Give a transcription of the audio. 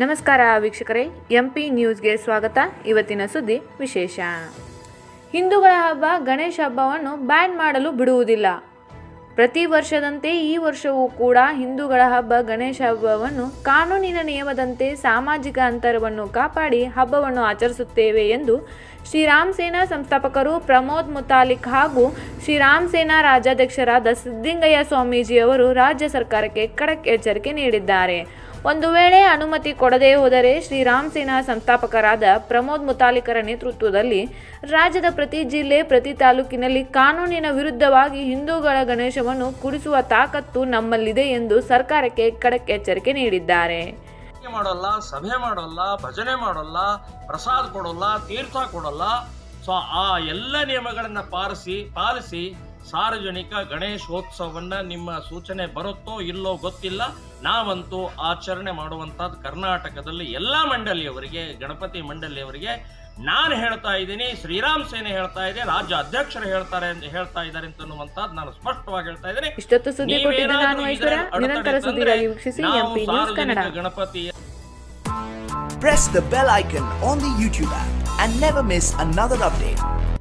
ನಮಸ್ಕಾರ ವೀಕ್ಷಕರೇ M P ನ್ಯೂಸ್ಗೆ ಸ್ವಾಗತ ಇವತ್ತಿನ ಸುದ್ದಿ ವಿಶೇಷ ಹಿಂದೂಗಳ ಹಬ್ಬ ಗಣೇಶ ಹಬ್ಬವನ್ನು ಬ್ಯಾನ್ ಮಾಡಲು ಬಿಡುವುದಿಲ್ಲ ಪ್ರತಿ ವರ್ಷದಂತೆ ಈ ವರ್ಷವೂ ಕೂಡ ಹಿಂದೂಗಳ ಹಬ್ಬ ಗಣೇಶ ಹಬ್ಬವನ್ನು ಕಾನೂನಿನ ನಿಯಮದಂತೆ ಸಾಮಾಜಿಕ ಅಂತರವನ್ನು ಕಾಪಾಡಿ ಹಬ್ಬವನ್ನು ಆಚರಿಸುತ್ತೇವೆ ಎಂದು ಶ್ರೀರಾಮ್ ಸೇನಾ ಸಂಸ್ಥಾಪಕರು ಪ್ರಮೋದ್ ಮುತಾಲಿಕ್ ಹಾಗೂ ಶ್ರೀರಾಮ್ ಸೇನಾ ರಾಜ್ಯಾಧ್ಯಕ್ಷರಾದ ಸಿದ್ದಿಂಗಯ್ಯ ಸ್ವಾಮೀಜಿಯವರು ರಾಜ್ಯ ಸರ್ಕಾರಕ್ಕೆ ಖಡಕ್ ಎಚ್ಚರಿಕೆ ನೀಡಿದ್ದಾರೆ ಒಂದು ವೇಳೆ ಅನುಮತಿ ಕೊಡದೇ ಹೋದರೆ ಶ್ರೀರಾಮ್ ಸೇನಾ ಸಂಸ್ಥಾಪಕರಾದ ಪ್ರಮೋದ್ ಮುತಾಲಿಕರ ನೇತೃತ್ವದಲ್ಲಿ ರಾಜ್ಯದ ಪ್ರತಿ ಜಿಲ್ಲೆ ಪ್ರತಿ ತಾಲೂಕಿನಲ್ಲಿ ಕಾನೂನಿನ ವಿರುದ್ಧವಾಗಿ ಹಿಂದೂಗಳ ಗಣೇಶವನ್ನು ಕುಡಿಸುವ ತಾಕತ್ತು ನಮ್ಮಲ್ಲಿದೆ ಎಂದು ಸರ್ಕಾರಕ್ಕೆ ಖಡಕ್ ಎಚ್ಚರಿಕೆ ನೀಡಿದ್ದಾರೆ ಪೂಜೆ ಮಾಡೋಲ್ಲ ಸಭೆ ಮಾಡೋಲ್ಲ ಭಜನೆ ಮಾಡೋಲ್ಲ ಪ್ರಸಾದ ಕೊಡೋಲ್ಲ ತೀರ್ಥ ಕೊಡೋಲ್ಲ ಸೊ ಆ ಎಲ್ಲ ನಿಯಮಗಳನ್ನ ಪಾಲಿಸಿ ಪಾಲಿಸಿ ಸಾರ್ವಜನಿಕ ಗಣೇಶೋತ್ಸವವನ್ನ ನಿಮ್ಮ ಸೂಚನೆ ಬರುತ್ತೋ ಇಲ್ಲೋ ಗೊತ್ತಿಲ್ಲ ನಾವಂತೂ ಆಚರಣೆ ಮಾಡುವಂತದ್ದು ಕರ್ನಾಟಕದಲ್ಲಿ ಎಲ್ಲ ಮಂಡಳಿಯವರಿಗೆ ಗಣಪತಿ ಮಂಡಳಿಯವರಿಗೆ ನಾನು ಹೇಳ್ತಾ ಇದ್ದೀನಿ ಶ್ರೀರಾಮ್ ಸೇನೆ ಹೇಳ್ತಾ ಇದೆ ರಾಜ್ಯ ಅಧ್ಯಕ್ಷರು ಹೇಳ್ತಾರೆ ಅಂತ ಹೇಳ್ತಾ ಇದ್ದಾರೆ ಅಂತ ಅನ್ನುವಂಥದ್ದು ನಾನು ಸ್ಪಷ್ಟವಾಗಿ ಹೇಳ್ತಾ ಇದ್ದೀನಿ ಇಷ್ಟೊತ್ತು ಸುದ್ದಿ ಕೊಟ್ಟಿದ್ದು ನಾನು ನೀವೇನಾದ್ರೂ ಐಶ್ವರ್ಯ ಇದರಲ್ಲಿ ನಿರಂತರ ಅಡೆತಡೆ ಸುದ್ದಿಗಾಗಿ ತಂದ್ರೆ ವೀಕ್ಷಿಸಿ ನಾವು ಎಂಪಿ ನ್ಯೂಸ್ ಕನ್ನಡ ಸಾರ್ವಜನಿಕ Ganapati press the bell icon on the YouTube app and never miss another update.